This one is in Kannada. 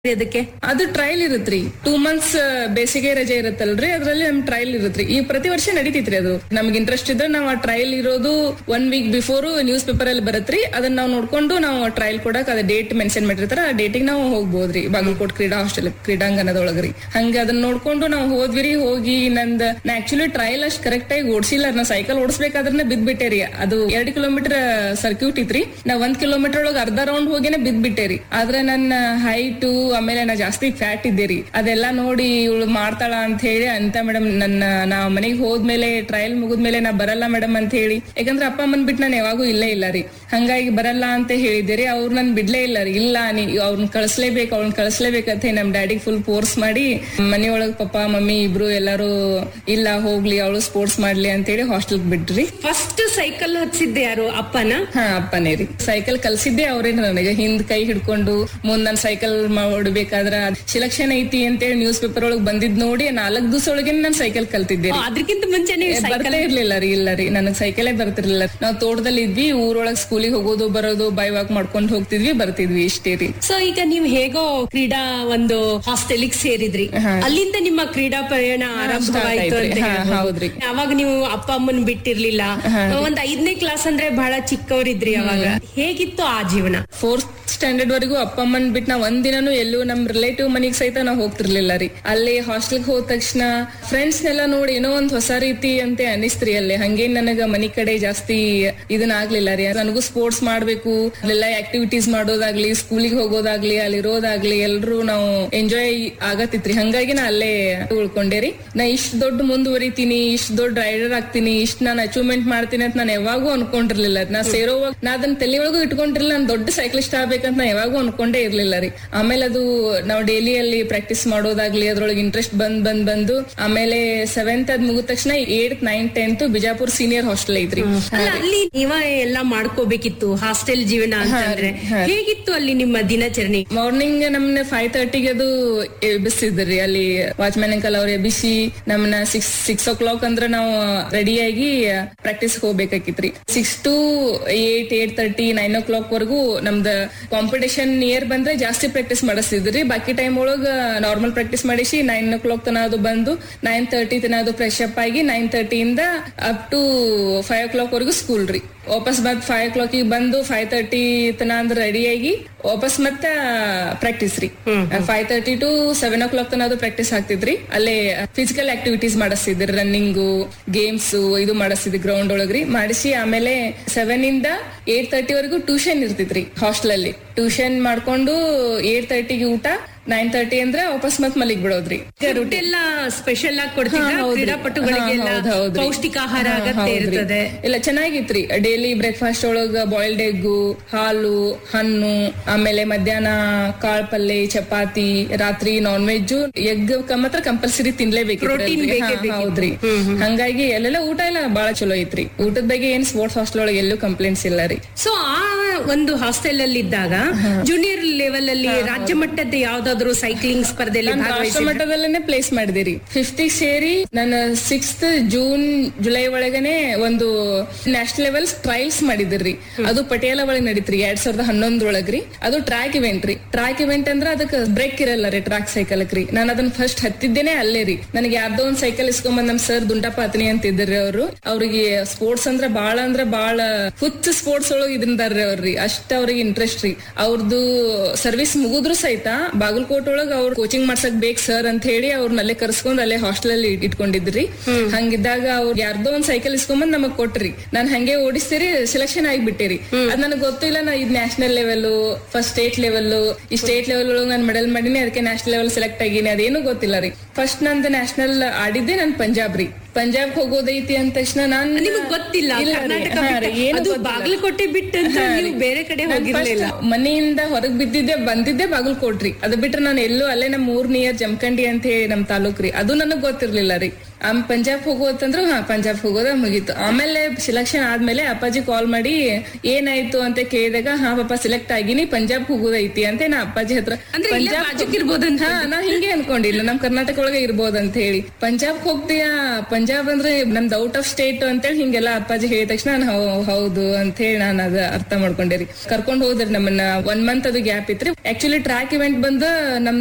ಅದಕ್ಕೆ ಅದು ಟ್ರಯಲ್ ಇರುತ್ರಿ ಟೂ ಮಂತ್ಸ್ ಬೇಸಿಗೆ ರಜೆ ಇರುತ್ತಲ್ರಿ ಅದ್ರಲ್ಲಿ ನಮ್ ಟ್ರಯಲ್ ಇರುತ್ರಿ ಈ ಪ್ರತಿ ವರ್ಷ ನಡೀತೈತ್ರಿ ಅದು ನಮ್ಗೆ ಇಂಟ್ರೆಸ್ಟ್ ಇದ್ರೆ ನಾವ್ ಆ ಟ್ರಯಲ್ ಇರೋದು one week before newspaper ಅಲ್ಲಿ ಬರತ್ರಿ ಅದನ್ನ ನಾವು ನೋಡ್ಕೊಂಡು ನಾವು ಟ್ರಯಲ್ ಕೊಡಕ್ ಅದ ಡೇಟ್ ಮೆನ್ಷನ್ ಮಾಡಿರ್ತಾರ ಆ ಡೇಟಿಗೆ ನಾವು ಹೋಗ್ಬೋದ್ರಿ ಬಾಗಲಕೋಟ್ ಕ್ರೀಡಾ ಹಾಸ್ಟೆಲ್ ಕ್ರೀಡಾಂಗಣದೊಳಗ್ರಿ ಹಂಗ ಅದನ್ನ ನೋಡ್ಕೊಂಡು ನಾವು ಹೋದ್ವಿರಿ ಹೋಗಿ ನಂದ್ ನಾ ಆಕ್ಚುಲಿ ಟ್ರಯಲ್ ಅಷ್ಟ್ ಕರೆಕ್ಟ್ ಆಗಿ ಓಡಿಸಿಲ್ಲ ನಾ ಸೈಕಲ್ ಓಡಿಸ್ಬೇಕಾದ್ರೆ ಬಿದ್ಬಿಟ್ಟೇರಿ ಅದು ಎರಡ್ ಕಿಲೋಮೀಟರ್ ಸರ್ಕ್ಯೂಟ್ ಇತ್ರಿ ನಾ ಒಂದ್ ಕಿಲೋಮೀಟರ್ ಒಳಗ ಅರ್ಧ ರೌಂಡ್ ಹೋಗಿನೇ ಬಿದ್ಬಿಟ್ಟೇರಿ ಆದ್ರೆ ನನ್ನ ಹೈಟ್ ಆಮೇಲೆ ನಾ ಜಾಸ್ತಿ ಫ್ಯಾಟ್ ಇದ್ದೇರಿ ಅದೆಲ್ಲ ನೋಡಿ ಇವಳು ಮಾಡ್ತಾಳ ಅಂತ ಹೇಳಿ ಅಂತ ಮೇಡಮ್ ನನ್ನ ನಾ ಮನೆಗೆ ಹೋದ್ಮೇಲೆ ಟ್ರಯಲ್ ಮುಗಿದ್ಮೇಲೆ ನಾ ಬರಲ್ಲ ಮೇಡಮ್ ಅಂತ ಹೇಳಿ ಯಾಕಂದ್ರೆ ಅಪ್ಪ ಅಮ್ಮನ್ ಬಿಟ್ಟು ನಾನು ಯಾವಾಗೂ ಇಲ್ಲೇ ಇಲ್ಲ ರೀ ಹಂಗಾಗಿ ಬರಲ್ಲ ಅಂತ ಹೇಳಿದ್ದೀರಿ ಅವ್ರು ನನ್ ಬಿಡ್ಲೇ ಇಲ್ಲ ರೀ ಇಲ್ಲ ನೀ ಅವ್ರನ್ನ ಕಳಿಸ್ಲೇಬೇಕು ಅವ್ರನ್ನ ಕಳಿಸ್ಲೇಬೇಕಂತ ಹೇಳಿ ನಮ್ ಡ್ಯಾಡಿಗೆ ಫುಲ್ ಫೋರ್ಸ್ ಮಾಡಿ ಮನೆಯೊಳಗ್ ಪಪ್ಪ ಮಮ್ಮಿ ಇಬ್ರು ಎಲ್ಲಾರು ಇಲ್ಲ ಹೋಗ್ಲಿ ಅವಳು ಸ್ಪೋರ್ಟ್ಸ್ ಮಾಡ್ಲಿ ಅಂತ ಹೇಳಿ ಹಾಸ್ಟೆಲ್ ಬಿಟ್ರಿ ಫಸ್ಟ್ ಸೈಕಲ್ ಹಚ್ಚಿದ್ದೆ ಯಾರು ಅಪ್ಪನ ಹಾ ಅಪ್ಪನೇ ರೀ ಸೈಕಲ್ ಕಲ್ಸಿದ್ದೆ ಅವ್ರೇ ನನಗೆ ಹಿಂದ್ ಕೈ ಹಿಡ್ಕೊಂಡು ಮುಂದ್ ನನ್ ಸೈಕಲ್ ಹೊಡ್ಬೇಕಾದ್ರ ಸಿಲೆಕ್ಷನ್ ಐತಿ ಅಂತೇಳಿ ನ್ಯೂಸ್ ಪೇಪರ್ ಒಳಗ್ ಬಂದಿದ್ ನೋಡಿ ನಾಲ್ಕ್ ದಿವಸ ಒಳಗೆ ನಾನ್ ಸೈಕಲ್ ಕಲ್ತಿದ್ದೆ ರೀ. ಅದಕ್ಕಿಂತ ಮುಂಚೆನೆ ಏ, ಬರ್ತಾ ಇರ್ಲಿಲ್ಲ ರೀ ಇಲ್ಲ ರೀ ನನಗ್ ಸೈಕಲೇ ಬರ್ತಿರ್ಲಿಲ್ಲ ನಾವ್ ತೋಟದಲ್ಲಿ ಇದ್ವಿ ಊರೊಳಗ್ ಸ್ಕೂಲಿಗೆ ಹೋಗೋದು ಬರೋದು ಬೈ ವಾಕ್ ಮಾಡ್ಕೊಂಡ್ ಹೋಗ್ತಿದ್ವಿ ಬರ್ತಿದ್ವಿ ಇಷ್ಟೇ ರೀ ಸೊ ಈಗ ನೀವು ಹೇಗೋ ಕ್ರೀಡಾ ಒಂದು ಹಾಸ್ಟೆಲಿಗೆ ಸೇರಿದ್ರಿ ಹಾ. ಅಲ್ಲಿಂದ ನಿಮ್ಮ ಕ್ರೀಡಾ ಪಯಣ ಆರಂಭವಾಯ್ತು start ಅಂತ ಆಯ್ತ್ರಿ. ಹಾ, ಹೇಳ್ಬೋದು. ಹೌದ್ರಿ. ಅವಾಗ ನೀವು ಅಪ್ಪ ಅಮ್ಮನ್ ಬಿಟ್ಟಿರ್ಲಿಲ್ಲ ಒಂದ್ ಐದನೇ ಕ್ಲಾಸ್ ಅಂದ್ರೆ ಬಹಳ ಚಿಕ್ಕವರಿದ್ರಿ ಅವಾಗ ಹೇಗಿತ್ತು ಆ ಜೀವನ ಫೋರ್ತ್ ಸ್ಟ್ಯಾಂಡರ್ಡ್ ವರೆಗೂ ಅಪ್ಪ ಅಮ್ಮನ್ ಬಿಟ್ಟು ನಾವ್ ಒಂದ್ ದಿನನೂ ಎಲ್ಲೂ ನಮ್ ರಿಲೇಟಿವ್ ಮನಿಗ್ ಸಹಿತ ನಾವ್ ಹೋಗ್ತಿರ್ಲಿಲ್ಲ ರೀ ಅಲ್ಲಿ ಹಾಸ್ಟೆಲ್ಗೆ ಹೋದ ತಕ್ಷಣ ಫ್ರೆಂಡ್ಸ್ ನೆಲ್ಲ ನೋಡಿ ಏನೋ ಒಂದ್ ಹೊಸ ರೀತಿ ಅಂತ ಅನಿಸ್ತ್ರಿ ಅಲ್ಲಿ ಹಂಗೇನ್ ನನಗ ಮನಿ ಕಡೆ ಜಾಸ್ತಿ ಇದನ್ನ ಆಗ್ಲಿಲ್ಲ ರೀ ನನಗೂ ಸ್ಪೋರ್ಟ್ಸ್ ಮಾಡ್ಬೇಕು ಅಲ್ಲೆಲ್ಲ ಆಕ್ಟಿವಿಟೀಸ್ ಮಾಡೋದಾಗ್ಲಿ ಸ್ಕೂಲಿಗೆ ಹೋಗೋದಾಗ್ಲಿ ಅಲ್ಲಿರೋದಾಗ್ಲಿ ಎಲ್ರು ನಾವು ಎಂಜಾಯ್ ಆಗತ್ತಿತ್ರಿ ಹಂಗಾಗಿ ನಾ ಅಲ್ಲೇ ಉಳ್ಕೊಂಡೆ ರೀ ನಾ ಇಷ್ಟ್ ದೊಡ್ಡ ಮುಂದುವರಿತೀನಿ ಇಷ್ಟ್ ದೊಡ್ಡ ರೈಡರ್ ಆಗ್ತೀನಿ ಇಷ್ಟ್ ನಾನು ಅಚೀವ್ಮೆಂಟ್ ಮಾಡ್ತೀನಿ ಅಂತ ನಾನು ಯಾವಾಗೂ ಅನ್ಕೊಂಡಿರ್ಲಿಲ್ಲ ನಾ ಸೇರೋವಾಗ ನಾ ಅದನ್ನ ತಲೆ ಒಳಗೂ ಇಟ್ಕೊಂಡಿರ್ಲಿಲ್ಲ ನಾನು ದೊಡ್ಡ ಸೈಕ್ಲಿಸ್ಟ್ ಆಗ್ಬೇಕಂತ ನಾ ಯಾವಾಗೂ ಅನ್ಕೊಂಡೇ ಇರ್ಲಿಲ್ಲ ರೀ ಆಮೇಲೆ ಅದು ನಾವು ಡೈಲಿ ಅಲ್ಲಿ ಪ್ರಾಕ್ಟೀಸ್ ಮಾಡೋದಾಗ್ಲಿ ಅದ್ರೊಳಗೆ ಇಂಟ್ರೆಸ್ಟ್ ಬಂದ್ ಬಂದ್ ಬಂದು ಆಮೇಲೆ ಸೆವೆಂತ್ ಅದ್ ಮುಗಿದ ತಕ್ಷಣ eight nine tenth Bijapur senior hostel ಐತ್ರಿ ಅಲ್ಲ ಅಲ್ಲಿ ನೀವ ಎಲ್ಲ ಮಾಡ್ಕೋಬೇಕಿತ್ತು ಹಾಸ್ಟೆಲ್ ಜೀವನ ಅಂತಂದ್ರೆ ಹೇಗಿತ್ತು ಅಲ್ಲಿ ನಿಮ್ಮ ದಿನಚರಣೆ ಮಾರ್ನಿಂಗ್ ನಮ್ನ ಫೈವ್ ತರ್ಟಿಗೆ ಅದು ಎಬ್ಬಿಸ್ತಿದ್ರಿ ಅಲ್ಲಿ ವಾಚ್ಮ್ಯಾನ್ ಅಂಕಲ್ ಅವ್ರು ಎಬ್ಬಿಸಿ ನಮ್ನ ಸಿಕ್ಸ್ ಸಿಕ್ಸ್ ಓ ಕ್ಲಾಕ್ ಅಂದ್ರೆ ನಾವು ರೆಡಿಯಾಗಿ ಪ್ರಾಕ್ಟೀಸ್ ಹೋಗ್ಬೇಕಾಗಿತ್ರಿ six to eight eight thirty nine o'clock ವರೆಗೂ ನಮ್ದ ಕಾಂಪಿಟೇಷನ್ ನಿಯರ್ ಬಂದ್ರೆ ಜಾಸ್ತಿ ಪ್ರಾಕ್ಟೀಸ್ ಮಾಡಿಸ್ತಿದ್ರಿ ಬಾಕಿ ಟೈಮ್ ಒಳಗ ನಾರ್ಮಲ್ ಪ್ರಾಕ್ಟೀಸ್ ಮಾಡಿಸಿ ನೈನ್ ಓ ಕ್ಲಾಕ್ ತನ ಅದು ಬಂದು ನೈನ್ ತರ್ಟಿ ತನ ಅದು ಫ್ರೆಶ್ ಅಪ್ ಆಗಿ ನೈನ್ ತರ್ಟಿಯಿಂದ up to five o'clock ವರೆಗೂ ಸ್ಕೂಲ್ ರೀ ವಾಪಸ್ ಮತ್ ಫೈವ್ ಓ ಕ್ಲಾಕಿಗೆ ಬಂದು ಫೈವ್ ತರ್ಟಿ ತನ ಅಂದ್ರೆ ರೆಡಿಯಾಗಿ ವಾಪಸ್ ಮತ್ತ ಪ್ರಾಕ್ಟೀಸ್ ರೀ five thirty to seven o'clock ತನ ಅದು ಪ್ರಾಕ್ಟೀಸ್ ಆಗ್ತಿದ್ರಿ ಅಲ್ಲೇ ಫಿಸಿಕಲ್ ಆಕ್ಟಿವಿಟೀಸ್ ಮಾಡಿಸ್ತಿದ್ರಿ ರನ್ನಿಂಗು ಗೇಮ್ಸ್ ಇದು ಮಾಡಿಸ್ತಿದ್ರಿ ಗ್ರೌಂಡ್ ಒಳಗ್ರಿ ಮಾಡಿಸಿ ಆಮೇಲೆ ಸೆವೆನ್ ಇಂದ ಏಟ್ ತರ್ಟಿ ವರೆಗೂ ಟ್ಯೂಷನ್ ಇರ್ತಿದ್ರಿ ಹಾಸ್ಟೆಲ್ ಅಲ್ಲಿ ಟ್ಯೂಷನ್ ಮಾಡ್ಕೊಂಡು ಏಟ್ ತರ್ಟಿಗೆ ಊಟ ನೈನ್ ತರ್ಟಿ ಅಂದ್ರೆ ವಾಪಸ್ ಮತ್ ಮಲಿಗ್ ಬಿಡೋದ್ರಿ ಫುಡ್ ಎಲ್ಲ ಸ್ಪೆಷಲ್ ಆಗಿ ಕೊಡ್ತಿದ್ರ ಹಾ, ಹೌದ್ರಿ. ಕ್ರೀಡಾಪಟುಗಳಿಗೆಲ್ಲ ಹಾ, ಹೌದ್ ಹೌದ್ರಿ. ಪೌಷ್ಟಿಕ ಆಹಾರ ಹಾ, ಅಗತ್ಯ ಹೌದ್ರಿ. ಇರ್ತದೆ ಇಲ್ಲ ಚೆನ್ನಾಗಿತ್ರಿ ಡೈಲಿ ಬ್ರೇಕ್ಫಾಸ್ಟ್ ಒಳಗ ಬಾಯ್ಲ್ಡ್ ಎಗ್ಗು ಹಾಲು ಹಣ್ಣು ಆಮೇಲೆ ಮಧ್ಯಾಹ್ನ ಕಾಳ್ ಪಲ್ಲೆ ಚಪಾತಿ ರಾತ್ರಿ ನಾನ್ ವೆಜ್ ಎಗ್ ಮಾತ್ರ ಕಂಪಲ್ಸರಿ ತಿನ್ಲೇಬೇಕು Protein ಬೇಕೇ ಬೇಕಿತ್ತು. ಹೌದ್ರಿ ಹಂಗಾಗಿ ಅಲ್ಲೆಲ್ಲ ಊಟ ಎಲ್ಲ ಬಹಳ ಚಲೋ ಐತ್ರಿ ಊಟದ ಬಗ್ಗೆ ಏನ್ ಸ್ಪೋರ್ಟ್ಸ್ ಹಾಸ್ಟೆಲ್ ಒಳಗೆ ಎಲ್ಲೂ ಕಂಪ್ಲೇಂಟ್ಸ್ ಇಲ್ಲ ರೀ ಸೊ ಆ ಒಂದು ಹಾಸ್ಟೆಲ್ ಅಲ್ಲಿ ಇದ್ದಾಗ ಜೂನಿಯರ್ ಲೆವೆಲ್ ಅಲ್ಲಿ ರಾಜ್ಯ ಮಟ್ಟದ ಯಾವ್ದಾದ್ರು ಸೈಕ್ಲಿಂಗ್ ಸ್ಪರ್ಧೆಯಲ್ಲಿ ನಾನು ರಾಷ್ಟ್ರ ಭಾಗವಹಿಸಿದ್ರೆ ಮಟ್ಟದಲ್ಲೇನೆ ಪ್ಲೇಸ್ ಮಾಡಿದಿರಿ ಫಿಫ್ತ್ ಸೇರಿ ನಾನು ಸಿಕ್ಸ್ತ್ ಜೂನ್ ಜುಲೈ ಒಳಗನೆ ಒಂದು ನ್ಯಾಷನಲ್ ಲೆವೆಲ್ ಟ್ರಯಲ್ಸ್ ಮಾಡಿದಿರಿ ಅದು ಪಟಿಯಾಲ ಒಳಗೆ ನಡೀತ್ರಿ ಎರಡ್ ಸಾವಿರದ ಹನ್ನೊಂದ್ರೊಳಗ್ರಿ ಅದು ಟ್ರ್ಯಾಕ್ ಇವೆಂಟ್ ರೀ ಟ್ರ್ಯಾಕ್ ಇವೆಂಟ್ ಅಂದ್ರ ಅದಕ್ಕೆ ಬ್ರೇಕ್ ಇರಲ್ಲ ರೀ ಟ್ರ್ಯಾಕ್ ಸೈಕಲ್ ರೀ ನಾನು ಅದನ್ನ ಫಸ್ಟ್ ಹತ್ತಿದ್ದೇನೆ ಅಲ್ಲೇ ರೀ ನನಗೆ ಯಾರ್ದೋ ಒಂದ್ ಸೈಕಲ್ ಇಸ್ಕೊಂಬಂದ್ ನಮ್ ಸರ್ ದುಂಡಪ್ಪ ಅತ್ನಿ ಅಂತ ಇದ್ರಿ ಅವರು ಅವ್ರಿಗೆ ಸ್ಪೋರ್ಟ್ಸ್ ಅಂದ್ರ ಬಾಳ ಅಂದ್ರ ಬಾಳ ಹುಚ್ಚ ಸ್ಪೋರ್ಟ್ಸ್ ಒಳಗ್ ಇದ್ರಿಂದಾರ್ರಿ ಅವ್ರಿ ಅಷ್ಟ ಅವ್ರಿಗೆ ಇಂಟ್ರೆಸ್ಟ್ ರೀ ಅವ್ರದ್ದು ಸರ್ವಿಸ್ ಮುಗಿದ್ರು ಸಹಿತ ಬಾಗಲಕೋಟ್ ಒಳಗ ಅವ್ರ ಕೋಚಿಂಗ್ ಮಾಡ್ಸಕ್ ಬೇಕ್ ಸರ್ ಅಂತ ಹೇಳಿ ಅವ್ರನ್ನ ಅಲ್ಲೇ ಕರ್ಸ್ಕೊಂಡ್ ಅಲ್ಲೇ ಹಾಸ್ಟೆಲ್ ಅಲ್ಲಿ ಇಟ್ಕೊಂಡಿದ್ರಿ ಹಂಗಿದ್ದಾಗ ಅವ್ರ ಯಾರ್ದೋ ಒಂದ್ ಸೈಕಲ್ ಇಸ್ಕೊಂಬಂದ್ ನಮಗ್ ಕೊಟ್ರಿ ನಾನ್ ಹಂಗೆ ಓಡಿಸ್ತೀರಿ ಸೆಲೆಕ್ಷನ್ ಆಗಿಬಿಟ್ಟಿರಿ ಅದ್ ನನಗ್ ಗೊತ್ತಿಲ್ಲ ನಾ ಇದ್ national level first state level ಈ ಸ್ಟೇಟ್ ಲೆವೆಲ್ ಒಳಗೆ ನಾನು ಮೆಡಲ್ ಮಾಡೀನಿ ಅದಕ್ಕೆ ನ್ಯಾಷನಲ್ ಲೆವೆಲ್ ಸೆಲೆಕ್ಟ್ ಆಗೀನಿ ಅದೇನು ಗೊತ್ತಿಲ್ಲ ರೀ ಫಸ್ಟ್ ನಂದು ನ್ಯಾಷನಲ್ ಆಡಿದ್ದೆ ನಾನ್ ಪಂಜಾಬ್ ರೀ ಪಂಜಾಬ್ ಹೋಗೋದೈತಿ ಅಂದ ತಕ್ಷಣ ನಾನ್ ನಿಮಗ್ ಗೊತ್ತಿಲ್ಲ ಇಲ್ಲ ರೀ. ಕರ್ನಾಟಕ ಹಾ ರೀ, ಬಿಟ್ಟು- ಏನು ಅದು ಗೊತ್ತಿಲ್ಲ. ಬಾಗಲಕೋಟೆ ಬಿಟ್ಟು ಅಂತ ಹಾ ನೀವು ರೀ. ಬೇರೆ ಕಡೆ ನಾನ್ ಹೋಗಿರ್ಲಿಲ್ಲ first ಮನೆಯಿಂದ ಹೊರಗ್ ಬಿದ್ದಿದ್ದೆ ಬಂದಿದ್ದೆ ಬಾಗಲಕೋಟ್ರಿ ಅದು ಬಿಟ್ರೆ ನಾನು ಎಲ್ಲೂ ಅಲ್ಲೇ ನಮ್ ಊರ್ ನಿಯರ್ ಜಮಖಂಡಿ ಅಂತ ಹೇಳಿ ನಮ್ ತಾಲೂಕ್ ರೀ ಅದು ನನಗ್ ಗೊತ್ತಿರ್ಲಿಲ್ಲ ರೀ ಆಮ್ ಪಂಜಾಬ್ ಹೋಗೋತಂದ್ರು ಹಾ ಪಂಜಾಬ್ ಹೋಗೋದ ಮುಗೀತು ಆಮೇಲೆ ಸೆಲೆಕ್ಷನ್ ಆದ್ಮೇಲೆ ಅಪ್ಪಾಜಿ ಕಾಲ್ ಮಾಡಿ ಏನಾಯ್ತು ಅಂತ ಕೇಳಿದಾಗ ಹಾ ಪಾಪ ಸೆಲೆಕ್ಟ್ ಆಗಿನಿ ಪಂಜಾಬ್ ಹೋಗೋದೈತಿ ಅಂತ ನಾ ಅಪ್ಪಾಜಿ ಹತ್ರ ಅಂದ್ರೆ ಇಲ್ಲೇ ಬಾಜುಕ್ ಇರ್ಬೋದಂತ ಹಾ ನಾ ಹಿಂಗೆ ಅನ್ಕೊಂಡಿಲ್ಲ ನಮ್ ಕರ್ನಾಟಕ ಒಳಗೆ ಇರ್ಬೋದು ಅಂತ ಹೇಳಿ ಪಂಜಾಬ್ ಹೋಗ್ತೀಯಾ ಪಂಜಾಬ್ ಅಂದ್ರೆ ನಮ್ದು ಔಟ್ ಆಫ್ ಸ್ಟೇಟ್ ಅಂತೇಳಿ ಹಿಂಗೆಲ್ಲ ಅಪ್ಪಾಜಿ ಹೇಳಿದ ತಕ್ಷಣ ನಾನು ಹೌ- ಹೌದು ಅಂತ ಹೇಳಿ ನಾನು ಅದ ಅರ್ಥ ಮಾಡ್ಕೊಂಡೇರಿ ಕರ್ಕೊಂಡ್ ಹೋದ್ರಿ ನಮ್ಮನ್ನ ಒನ್ ಮಂತ್ ಅದು ಗ್ಯಾಪ್ ಇತ್ರಿ ಆಕ್ಚುಲಿ ಟ್ರ್ಯಾಕ್ ಇವೆಂಟ್ ಬಂದು ನಮ್